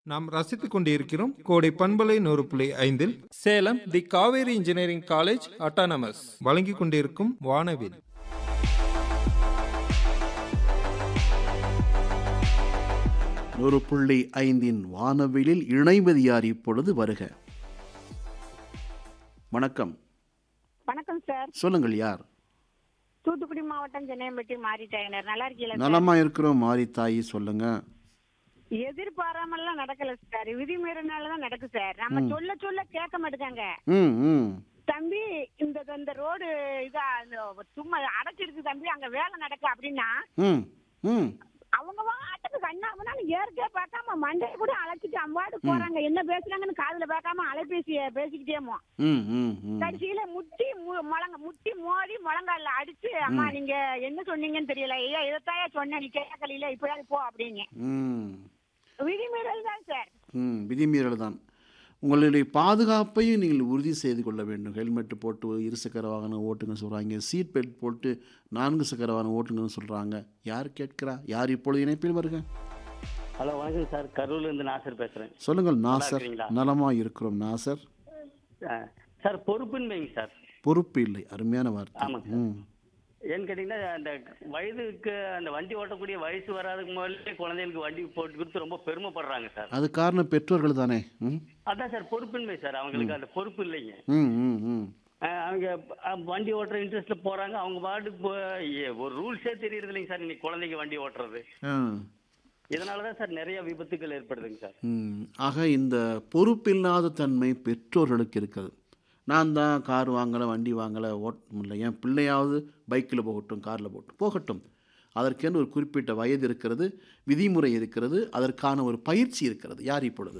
நாம் ரசித்துக் கொண்டிருக்கிறோம் கோடை பண்பலை நூறு புள்ளி ஐந்தில் Salem the Kaveri engineering college autonomous வழங்கிக் கொண்டிருக்கும் வானவில் நூறு புள்ளி ஐந்தின் வானவிலில் இணைமதியார் இப்பொழுது வருக வணக்கம் வணக்கம் சார் சொல்லுங்கள் யார் தூத்துக்குடி மாவட்டம் சென்னையம்பட்டி மாரி டயனர் நல்லா இருக்கீங்களா சார் நலமா இருக்கிறோம் மாரி தாயி சொல்லுங்க எதிர்பாராமல்லாம் நடக்கல சார் விதிமீறினால தான் நடக்கு சார் நம்ம சொல்ல சொல்ல கேட்க மாட்டேங்க ம் ம் தம்பி இந்த இந்த ரோடு இதா இந்த சும்மா அடைச்சிருக்கு தம்பி அங்க வேலை நடக்கு அப்படின்னா ம் ம் அவங்க வாட்டுக்கு கண்ணாமனால ஏற்கே பார்க்காம மண்டையை கூட அழைச்சிட்டு அம்பாடு போறாங்க என்ன பேசுறாங்கன்னு காதுல பார்க்காம அலைபேசிய பேசிக்கிட்டேமோ ம் ம் ம் கடைசியில முட்டி மு- முழங்க முட்டி மோதி முழங்கால அடிச்சு அம்மா நீங்க என்ன சொன்னீங்கன்னு தெரியல ஐயா இதைத்தாயா சொன்னேன் நீ கேட்கல இப்பயாவது போ அப்படின்னு ம் விதிமீறல் தான் சார் ம் விதிமீறல் தான் உங்களுடைய பாதுகாப்பையும் நீங்கள் உறுதி செய்து கொள்ள வேண்டும் ஹெல்மெட் போட்டு இருசக்கர வாகனம் ஓட்டுங்க சொல்கிறாங்க சீட் பெல்ட் போட்டு நான்கு சக்கர வாகனம் ஓட்டுங்கன்னு சொல்கிறாங்க யார் கேட்கிறா யார் இப்பொழுது இணைப்பில் வருக ஹலோ வணக்கம் சார் கரூர்ல இருந்து நாசர் பேசுறேன் சொல்லுங்கள் நாசர் இருக்கிறீங்களா? நலமா இருக்கிறோம் நாசர் ஆ, சார் பொறுப்புன்மைங்க சார் பொறுப்பு இல்லை அருமையான வார்த்தை ஆமாங்க சார். ம் ஏன்னு கேட்டீங்கன்னா அந்த வயதுக்கு அந்த வண்டி ஓட்டக்கூடிய வயசு வராதுக்கு முதல்ல குழந்தைகளுக்கு வண்டி போட்டு கொடுத்து ரொம்ப பெருமைப்படுறாங்க சார் அது காரணம் பெற்றோர்கள் தானே ம் அதான் சார் பொறுப்பின்மை சார் அவங்களுக்கு அந்த பொறுப்பு இல்லைங்க ம் ம் ம் ஆ, அவங்க அ, வண்டி ஓட்டுற இன்ட்ரெஸ்ட்ல போறாங்க அவங்க பாட்டுக்கு போ- ஏ, ஒரு ரூல்ஸே தெரியுது இல்லைங்க சார் இன்னைக்கு குழந்தைங்க வண்டி ஓட்டுறது ஆ இதனாலதான் சார் நிறைய விபத்துக்கள் ஏற்படுதுங்க சார் ம் ஆக இந்த பொறுப்பில்லாத தன்மை பெற்றோர்களுக்கு இருக்குது நான் தான் கார் வாங்கலை வண்டி வாங்கலை ஓட்ட முடியல என் பிள்ளையாவது பைக்கில் போகட்டும் காரில் போகட்டும் போகட்டும் அதற்கென்று ஒரு குறிப்பிட்ட வயது இருக்கிறது விதிமுறை இருக்கிறது அதற்கான ஒரு பயிற்சி இருக்கிறது யார் இப்பொழுது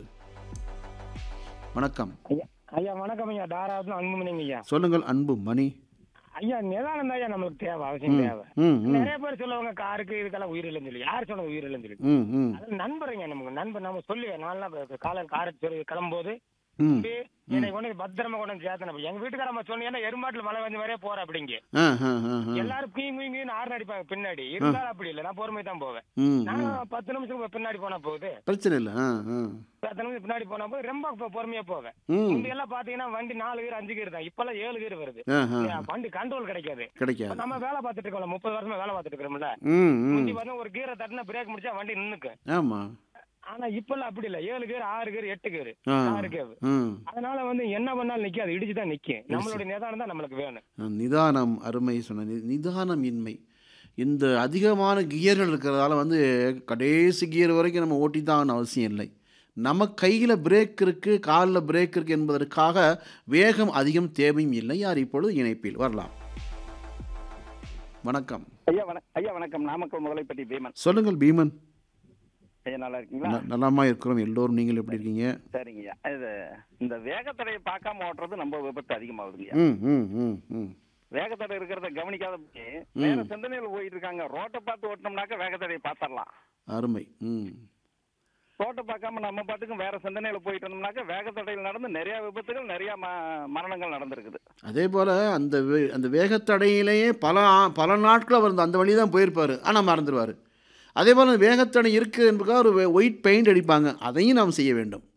வணக்கம் ஐயா ஐயா வணக்கம் ஐயா தாராளத்துல அன்புமணிங்க ஐயா சொல்லுங்கள் அன்பு மணி ஐயா நிதானம் தான் ஐயா நம்மளுக்கு தேவை அவசியம் தேவை ம் ம் நிறைய பேர் சொல்லுவாங்க காருக்கு இதுக்கெல்லாம் உயிரிழந்து சொல்லி யார் சொன்னது உயிரிழந்து சொல்லி ம் ம் அது நண்பருங்க நமக்கு நண்பர் நம்ம சொல்லி நான்லாம் காலம் காரை சொல்லி கிளம்பும்போது ம் தம்பி, என்னை கொண்டு வந்து பத்திரமா கொண்டு வந்து சேர்த்தன எங்க வீட்டுக்காரம்மா சொன்னீங்கன்னா எருமாட்டுல மழை வந்து வரைய போற அப்படிங்க ஆ ஆ ஆ ஆ எல்லாரும் கீ கீன்னு ஆறு அடிப்பாங்க பின்னாடி இருந்தாலும் அப்படி இல்லை நான் பொறுமை தான் போவேன் ம் நான் ம் பத்து நிமிஷம் பின்னாடி போனா போகுது பிரச்சனை இல்லை ஆ ஆ பத்து நிமிஷம் பின்னாடி போனா போது ரொம்ப பொ- பொறுமையா போவேன் ம் முந்தி எல்லாம் பாத்தீங்கன்னா வண்டி நாலு கீர் அஞ்சு கீர் தான் இப்பெல்லாம் ஏழு கீர் வருது ஆ ஆ ஏன், வண்டி கண்ட்ரோல் கிடைக்காது கிடைக்காது நம்ம வேலை பார்த்துட்டு இருக்கோம்ல முப்பது வருஷமா வேலை பார்த்துட்டு இருக்கிறோம்ல ம் ம் முந்தி வந்து ஒரு கீரை தட்டினா பிரேக் முடிச்சா வண்டி நின்னுக்கு ஆமாம் ஆனா இப்பெல்லாம் அப்படி இல்ல ஏழு கீர் ஆறு கீர் எட்டு கீர் ஆ ஆறு கீர் ம் அதனால வந்து என்ன பண்ணாலும் நிக்காது இடிச்சு தான் நிக்கும் நம்மளுடைய நிதானம் தான் நம்மளுக்கு வேணும் நிதானம் அருமை சொன்ன நி- நிதானம் இன்மை இந்த அதிகமான கியர்கள் இருக்கிறதால வந்து கடைசி கியர் வரைக்கும் நம்ம ஓட்டி தான் அவசியம் இல்லை நம்ம கையில் பிரேக் இருக்குது காலில் பிரேக் இருக்குது என்பதற்காக வேகம் அதிகம் தேவையும் இல்லை யார் இப்பொழுது இணைப்பில் வரலாம் வணக்கம் ஐயா வண ஐயா வணக்கம் நாமக்கல் முதலைப்பட்டி பீமன் சொல்லுங்கள் பீமன் ஐயா நல்லா இருக்கீங்களா ந- நலமா இருக்கிறோம் எல்லோரும் நீங்கள் எப்படி இருக்கீங்க சரிங்கய்யா இது இந்த வேகத்தடையை பார்க்காம ஓட்டுறது ரொம்ப விபத்து அதிகமாகுதுங்கய்யா ம் ம் ம் ம் வேகத்தடை இருக்கிறத கவனிக்காத வேற சிந்தனையில் போயிட்டு இருக்காங்க ரோட்டை பார்த்து ஓட்டினோம்னாக்க வேகத்தடையை பார்த்துடலாம் அருமை ம் ரோட்டை பார்க்காம நம்ம பாட்டுக்கும் வேற சிந்தனையில போயிட்டு இருந்தோம்னாக்க வேகத்தடையில் நடந்து நிறைய விபத்துகள் நிறைய ம- மரணங்கள் நடந்திருக்குது அதே போல் அந்த வே- அந்த வேகத்தடையிலேயே பல ஆ- பல நாட்கள் அவர் அந்த- அந்த வழி தான் போயிருப்பார் ஆனால் மறந்துடுவார் அதே போல் வேகத்தடை இருக்குது என்பதுக்காக ஒரு ஒயிட் பெயிண்ட் அடிப்பாங்க அதையும் நாம் செய்ய வேண்டும்